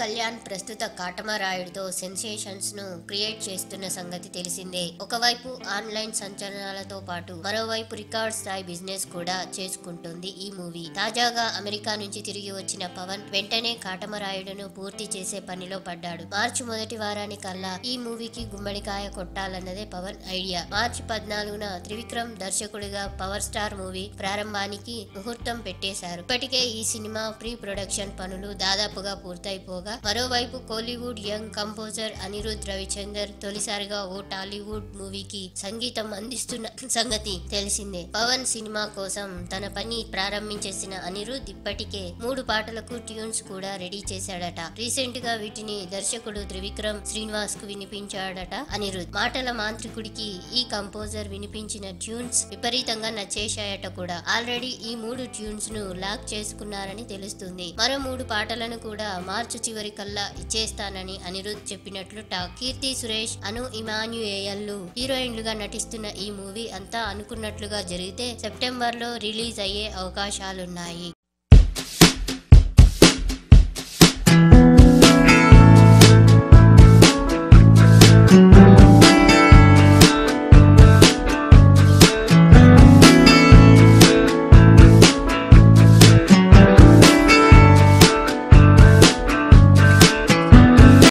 కళ్యాణ్ ప్రస్తుత కాటమరాయుడుతో సెన్సేషన్స్ ను క్రియేట్ చేస్తున్న సంగతి తెలిసిందే ఒకవైపు ఆన్లైన్ సంచలనాలతో పాటు మరోవైపు రికార్డ్ స్థాయి బిజినెస్ కూడా చేసుకుంటుంది ఈ మూవీ తాజాగా అమెరికా నుంచి తిరిగి వచ్చిన పవన్ వెంటనే కాటమరాయుడును పూర్తి చేసే పనిలో పడ్డాడు మార్చి మొదటి వారానికల్లా ఈ మూవీకి గుమ్మడికాయ కొట్టాలన్నదే పవన్ ఐడియా మార్చి పద్నాలుగున త్రివిక్రమ్ దర్శకుడిగా పవర్ స్టార్ మూవీ ప్రారంభానికి ముహూర్తం పెట్టేశారు ఇప్పటికే ఈ సినిమా ప్రీ ప్రొడక్షన్ పనులు దాదాపుగా పూర్తయిపోగా మరోవైపు కోలీవుడ్ యంగ్ కంపోజర్ అనిరుద్ రవిచందర్ తొలిసారిగా ఓ టాలీవుడ్ మూవీకి సంగీతం అందిస్తున్న సంగతి తెలిసిందే పవన్ సినిమా కోసం తన పని ప్రారంభించేసిన అనిరుద్ ఇప్పటికే మూడు పాటలకు ట్యూన్స్ కూడా రెడీ చేశాడట రీసెంట్ గా వీటిని దర్శకుడు త్రివిక్రమ్ శ్రీనివాస్ కు వినిపించాడట అనిరుద్ మాటల మాంత్రికుడికి ఈ కంపోజర్ వినిపించిన ట్యూన్స్ విపరీతంగా నచ్చేశాయట కూడా ఆల్రెడీ ఈ మూడు ట్యూన్స్ ను లాక్ చేసుకున్నారని తెలుస్తుంది మరో మూడు పాటలను కూడా మార్చి చివరి కల్లా ఇచ్చేస్తానని అనిరుద్ చెప్పినట్లు టాక్ కీర్తి సురేష్ అను ఇమాన్యుయేయల్లు హీరోయిన్లుగా నటిస్తున్న ఈ మూవీ అంతా అనుకున్నట్లుగా జరిగితే సెప్టెంబర్ లో రిలీజ్ అయ్యే అవకాశాలున్నాయి